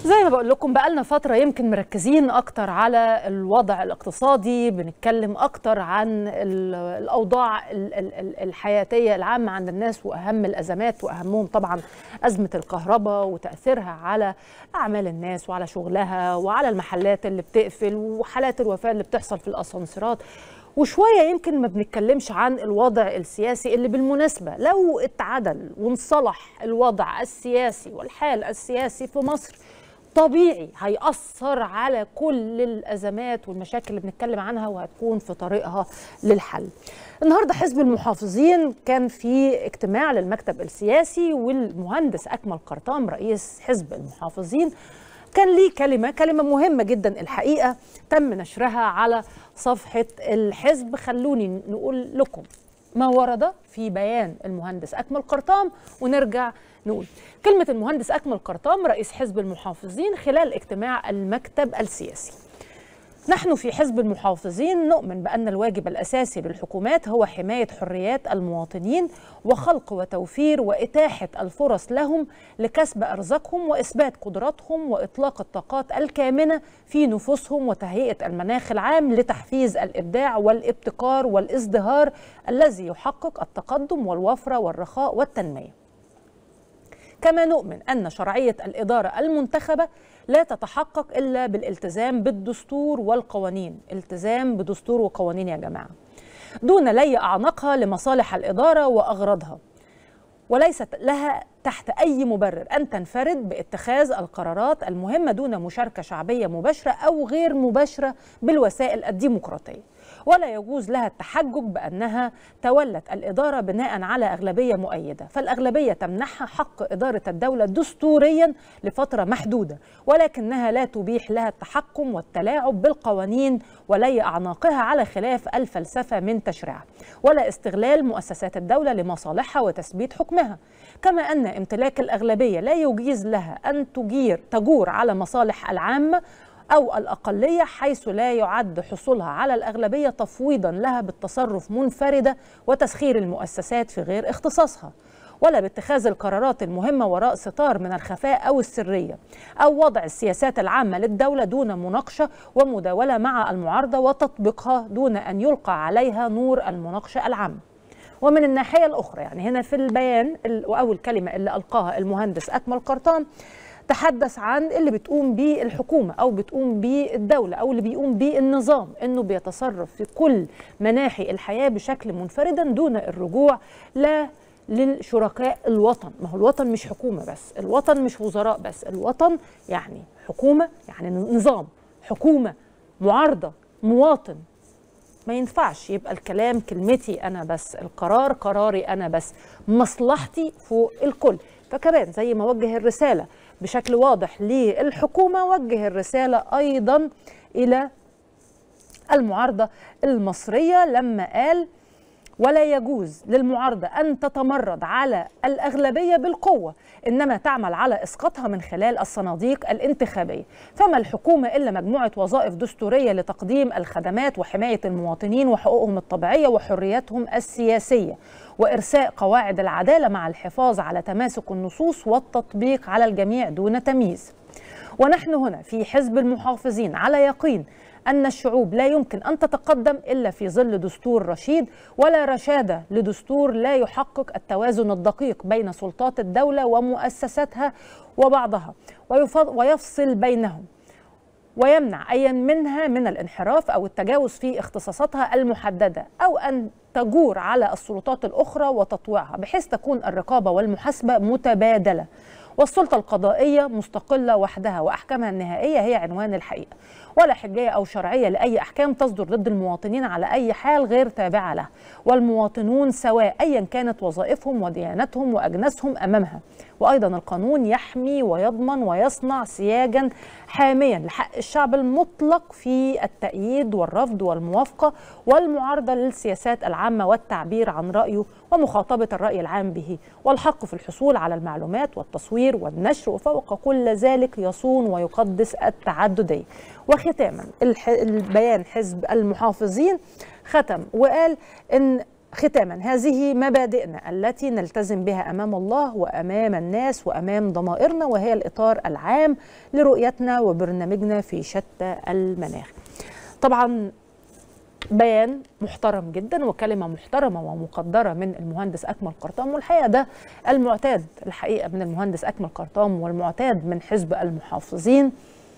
زي ما بقول لكم بقالنا فترة يمكن مركزين أكتر على الوضع الاقتصادي بنتكلم أكتر عن ال- الأوضاع ال- ال- ال- الحياتية العامة عند الناس وأهم الأزمات وأهمهم طبعا أزمة الكهرباء وتأثيرها على أعمال الناس وعلى شغلها وعلى المحلات اللي بتقفل وحالات الوفاة اللي بتحصل في الأسانسيرات وشوية يمكن ما بنتكلمش عن الوضع السياسي اللي بالمناسبة لو اتعدل وانصلح الوضع السياسي والحال السياسي في مصر طبيعي هيأثر على كل الأزمات والمشاكل اللي بنتكلم عنها وهتكون في طريقها للحل النهاردة حزب المحافظين كان في اجتماع للمكتب السياسي والمهندس أكمل قرطام رئيس حزب المحافظين كان ليه كلمة كلمة مهمة جدا الحقيقة تم نشرها على صفحة الحزب خلوني نقول لكم ما ورد في بيان المهندس أكمل قرطام ونرجع نقول كلمة المهندس أكمل قرطام رئيس حزب المحافظين خلال اجتماع المكتب السياسي نحن في حزب المحافظين نؤمن بأن الواجب الأساسي للحكومات هو حماية حريات المواطنين وخلق وتوفير وإتاحة الفرص لهم لكسب أرزاقهم وإثبات قدراتهم وإطلاق الطاقات الكامنة في نفوسهم وتهيئة المناخ العام لتحفيز الإبداع والابتكار والازدهار الذي يحقق التقدم والوفرة والرخاء والتنمية كما نؤمن أن شرعية الإدارة المنتخبة لا تتحقق إلا بالالتزام بالدستور والقوانين التزام بدستور وقوانين يا جماعة دون لي أعناقها لمصالح الإدارة وأغراضها وليست لها تحت أي مبرر أن تنفرد باتخاذ القرارات المهمة دون مشاركة شعبية مباشرة أو غير مباشرة بالوسائل الديمقراطية ولا يجوز لها التحجج بأنها تولت الإدارة بناء على أغلبية مؤيدة فالأغلبية تمنحها حق إدارة الدولة دستوريا لفترة محدودة ولكنها لا تبيح لها التحكم والتلاعب بالقوانين ولي أعناقها على خلاف الفلسفة من تشريعها ولا استغلال مؤسسات الدولة لمصالحها وتثبيت حكمها كما أن امتلاك الأغلبية لا يجيز لها أن تجير تجور على مصالح العامة أو الأقلية حيث لا يعد حصولها على الأغلبية تفويضا لها بالتصرف منفردة وتسخير المؤسسات في غير اختصاصها ولا باتخاذ القرارات المهمة وراء ستار من الخفاء أو السرية أو وضع السياسات العامة للدولة دون مناقشة ومداولة مع المعارضة وتطبيقها دون أن يلقى عليها نور المناقشة العامة ومن الناحية الأخرى يعني هنا في البيان أو الكلمة اللي ألقاها المهندس أكمل قرطان تحدث عن اللي بتقوم به الحكومة أو بتقوم به الدولة أو اللي بيقوم به النظام إنه بيتصرف في كل مناحي الحياة بشكل منفردا دون الرجوع لا للشركاء الوطن ما هو الوطن مش حكومة بس الوطن مش وزراء بس الوطن يعني حكومة يعني نظام حكومة معارضة مواطن ما ينفعش يبقى الكلام كلمتي أنا بس القرار قراري أنا بس مصلحتي فوق الكل فكمان زي ما وجه الرسالة بشكل واضح للحكومة وجه الرسالة أيضا إلى المعارضة المصرية لما قال ولا يجوز للمعارضة أن تتمرد على الأغلبية بالقوة إنما تعمل على إسقاطها من خلال الصناديق الانتخابية فما الحكومة إلا مجموعة وظائف دستورية لتقديم الخدمات وحماية المواطنين وحقوقهم الطبيعية وحرياتهم السياسية وإرساء قواعد العدالة مع الحفاظ على تماسك النصوص والتطبيق على الجميع دون تمييز ونحن هنا في حزب المحافظين على يقين أن الشعوب لا يمكن أن تتقدم إلا في ظل دستور رشيد ولا رشادة لدستور لا يحقق التوازن الدقيق بين سلطات الدولة ومؤسساتها وبعضها ويفصل بينهم ويمنع أي منها من الانحراف أو التجاوز في اختصاصاتها المحددة أو أن تجور على السلطات الأخرى وتطويعها بحيث تكون الرقابة والمحاسبة متبادلة والسلطة القضائية مستقلة وحدها وأحكامها النهائية هي عنوان الحقيقة ولا حجية أو شرعية لأي أحكام تصدر ضد المواطنين على أي حال غير تابعة له والمواطنون سواء أيا كانت وظائفهم وديانتهم وأجناسهم أمامها وأيضا القانون يحمي ويضمن ويصنع سياجا حاميا لحق الشعب المطلق في التأييد والرفض والموافقة والمعارضة للسياسات العامة والتعبير عن رأيه ومخاطبة الرأي العام به والحق في الحصول على المعلومات والتصوير والنشر وفوق كل ذلك يصون ويقدس التعددية وختاما البيان حزب المحافظين ختم وقال ان ختاما هذه مبادئنا التي نلتزم بها امام الله وامام الناس وامام ضمائرنا وهي الاطار العام لرؤيتنا وبرنامجنا في شتى المناخ. طبعا بيان محترم جدا وكلمه محترمه ومقدره من المهندس اكمل قرطام والحقيقه ده المعتاد الحقيقه من المهندس اكمل قرطام والمعتاد من حزب المحافظين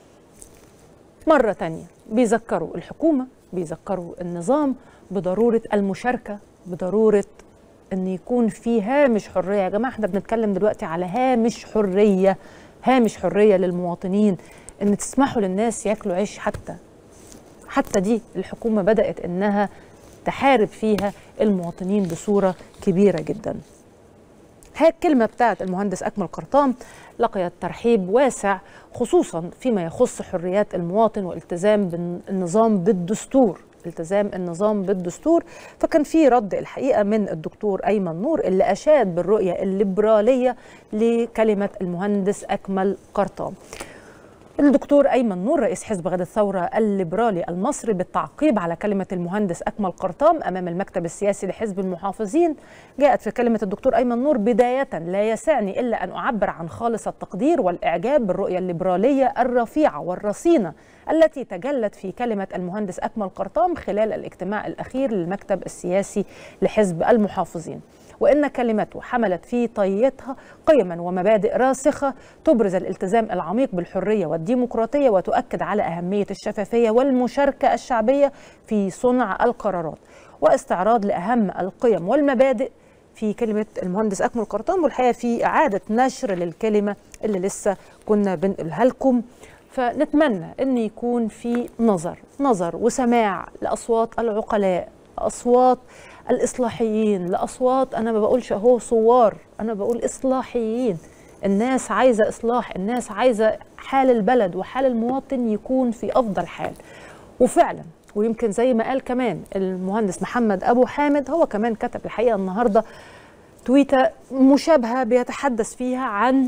مره تانية بيذكروا الحكومه بيذكروا النظام بضروره المشاركه بضروره ان يكون في هامش حريه يا جماعه احنا بنتكلم دلوقتي على هامش حريه هامش حريه للمواطنين ان تسمحوا للناس ياكلوا عيش حتى حتى دي الحكومه بدات انها تحارب فيها المواطنين بصوره كبيره جدا هاي الكلمة بتاعت المهندس أكمل قرطام لقيت ترحيب واسع خصوصا فيما يخص حريات المواطن والالتزام بالنظام بالدستور التزام النظام بالدستور فكان في رد الحقيقه من الدكتور ايمن نور اللي اشاد بالرؤيه الليبراليه لكلمه المهندس اكمل قرطام الدكتور ايمن نور رئيس حزب غد الثوره الليبرالي المصري بالتعقيب على كلمه المهندس اكمل قرطام امام المكتب السياسي لحزب المحافظين جاءت في كلمه الدكتور ايمن نور بدايه لا يسعني الا ان اعبر عن خالص التقدير والاعجاب بالرؤيه الليبراليه الرفيعه والرصينه التي تجلت في كلمه المهندس اكمل قرطام خلال الاجتماع الاخير للمكتب السياسي لحزب المحافظين وإن كلمته حملت في طيتها قيما ومبادئ راسخة تبرز الالتزام العميق بالحرية والديمقراطية وتؤكد على أهمية الشفافية والمشاركة الشعبية في صنع القرارات واستعراض لأهم القيم والمبادئ في كلمة المهندس أكمل قرطان والحقيقة في إعادة نشر للكلمة اللي لسه كنا بنقولها لكم فنتمنى أن يكون في نظر نظر وسماع لأصوات العقلاء أصوات الإصلاحيين لأصوات أنا ما بقولش أهو صوار أنا بقول إصلاحيين الناس عايزة إصلاح الناس عايزة حال البلد وحال المواطن يكون في أفضل حال وفعلا ويمكن زي ما قال كمان المهندس محمد أبو حامد هو كمان كتب الحقيقة النهاردة تويتة مشابهة بيتحدث فيها عن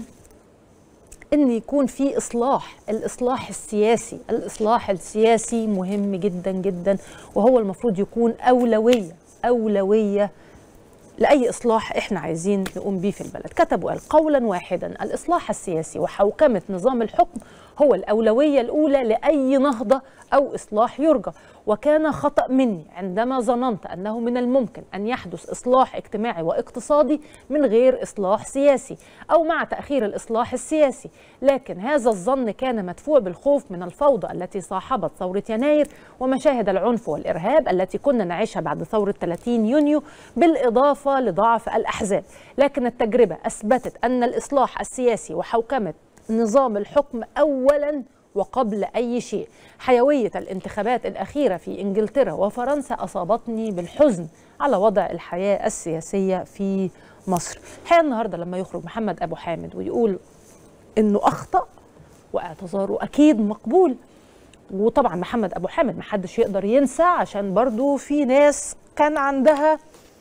ان يكون في اصلاح الاصلاح السياسي الاصلاح السياسي مهم جدا جدا وهو المفروض يكون اولويه اولويه لاي اصلاح احنا عايزين نقوم بيه في البلد كتب وقال قولا واحدا الاصلاح السياسي وحوكمه نظام الحكم هو الاولويه الاولى لاي نهضه او اصلاح يرجى وكان خطا مني عندما ظننت انه من الممكن ان يحدث اصلاح اجتماعي واقتصادي من غير اصلاح سياسي او مع تاخير الاصلاح السياسي لكن هذا الظن كان مدفوع بالخوف من الفوضى التي صاحبت ثوره يناير ومشاهد العنف والارهاب التي كنا نعيشها بعد ثوره 30 يونيو بالاضافه لضعف الاحزاب لكن التجربه اثبتت ان الاصلاح السياسي وحوكمه نظام الحكم اولا وقبل اي شيء حيويه الانتخابات الاخيره في انجلترا وفرنسا اصابتني بالحزن على وضع الحياه السياسيه في مصر الحقيقه النهارده لما يخرج محمد ابو حامد ويقول انه اخطا واعتذاره اكيد مقبول وطبعا محمد ابو حامد محدش يقدر ينسى عشان برضو في ناس كان عندها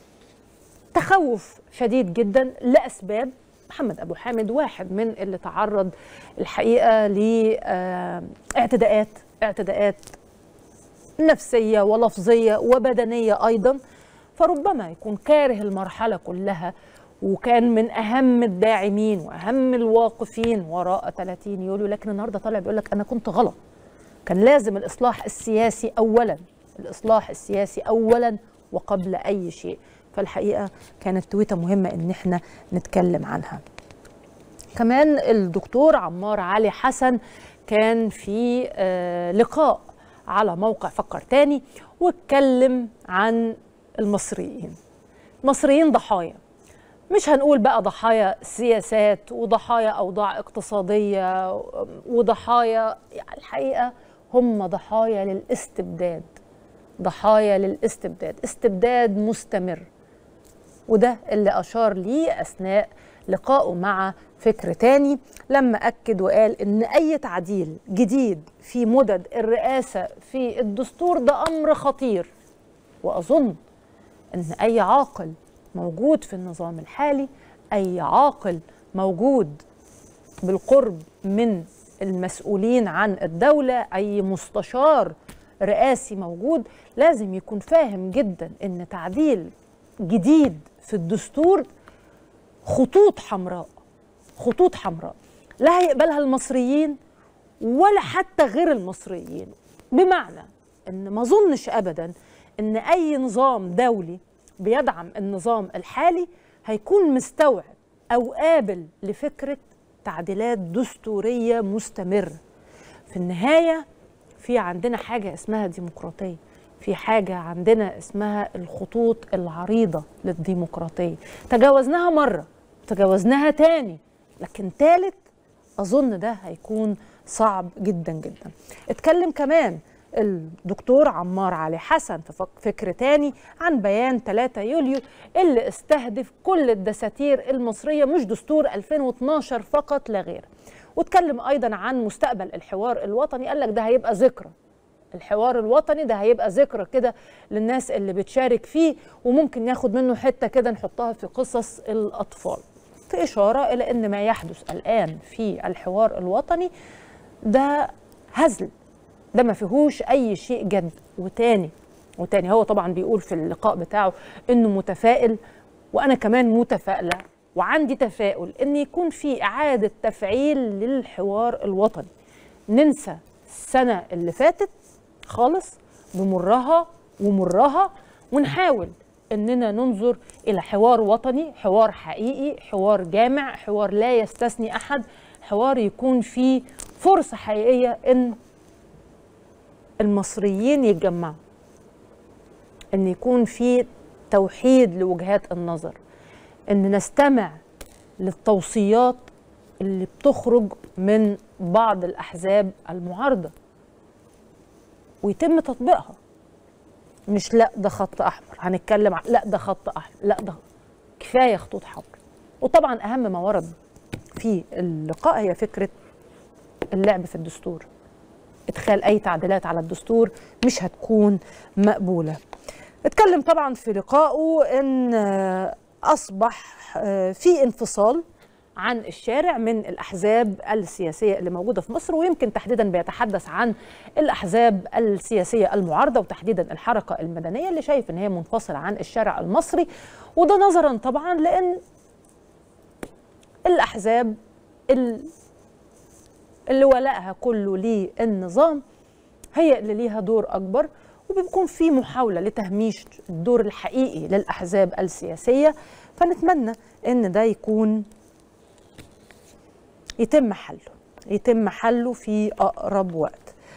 تخوف شديد جدا لاسباب محمد ابو حامد واحد من اللي تعرض الحقيقه لاعتداءات اعتداءات نفسيه ولفظيه وبدنيه ايضا فربما يكون كاره المرحله كلها وكان من اهم الداعمين واهم الواقفين وراء 30 يوليو لكن النهارده طالع بيقول لك انا كنت غلط كان لازم الاصلاح السياسي اولا الاصلاح السياسي اولا وقبل اي شيء فالحقيقه كانت تويته مهمه ان احنا نتكلم عنها كمان الدكتور عمار علي حسن كان في لقاء على موقع فكر تاني واتكلم عن المصريين المصريين ضحايا مش هنقول بقى ضحايا سياسات وضحايا اوضاع اقتصاديه وضحايا يعني الحقيقه هم ضحايا للاستبداد ضحايا للاستبداد استبداد مستمر وده اللي أشار ليه أثناء لقائه مع فكر تاني لما أكد وقال إن أي تعديل جديد في مدد الرئاسة في الدستور ده أمر خطير وأظن إن أي عاقل موجود في النظام الحالي أي عاقل موجود بالقرب من المسؤولين عن الدولة أي مستشار رئاسي موجود لازم يكون فاهم جدا إن تعديل جديد في الدستور خطوط حمراء خطوط حمراء لا هيقبلها المصريين ولا حتى غير المصريين بمعنى ان ما اظنش ابدا ان اي نظام دولي بيدعم النظام الحالي هيكون مستوعب او قابل لفكره تعديلات دستوريه مستمره في النهايه في عندنا حاجه اسمها ديمقراطيه في حاجه عندنا اسمها الخطوط العريضه للديمقراطيه تجاوزناها مره تجاوزناها تاني لكن تالت اظن ده هيكون صعب جدا جدا اتكلم كمان الدكتور عمار علي حسن في فكر تاني عن بيان 3 يوليو اللي استهدف كل الدساتير المصرية مش دستور 2012 فقط لا غير واتكلم أيضا عن مستقبل الحوار الوطني قال لك ده هيبقى ذكرى الحوار الوطني ده هيبقى ذكرى كده للناس اللي بتشارك فيه وممكن ناخد منه حتة كده نحطها في قصص الأطفال في إشارة إلى أن ما يحدث الآن في الحوار الوطني ده هزل ده ما فيهوش اي شيء جد وتاني وتاني هو طبعا بيقول في اللقاء بتاعه انه متفائل وانا كمان متفائله وعندي تفاؤل ان يكون في اعاده تفعيل للحوار الوطني ننسى السنه اللي فاتت خالص بمرها ومرها ونحاول اننا ننظر الى حوار وطني حوار حقيقي حوار جامع حوار لا يستثني احد حوار يكون فيه فرصه حقيقيه ان المصريين يتجمعوا ان يكون في توحيد لوجهات النظر ان نستمع للتوصيات اللي بتخرج من بعض الاحزاب المعارضه ويتم تطبيقها مش لا ده خط احمر هنتكلم عن لا ده خط احمر لا ده كفايه خطوط حمر وطبعا اهم ما ورد في اللقاء هي فكره اللعب في الدستور ادخال اي تعديلات على الدستور مش هتكون مقبوله اتكلم طبعا في لقائه ان اصبح في انفصال عن الشارع من الاحزاب السياسيه اللي موجوده في مصر ويمكن تحديدا بيتحدث عن الاحزاب السياسيه المعارضه وتحديدا الحركه المدنيه اللي شايف ان هي منفصله عن الشارع المصري وده نظرا طبعا لان الاحزاب اللي ولائها كله للنظام هي اللي ليها دور اكبر وبيكون في محاوله لتهميش الدور الحقيقي للاحزاب السياسيه فنتمنى ان ده يكون يتم حله يتم حله في اقرب وقت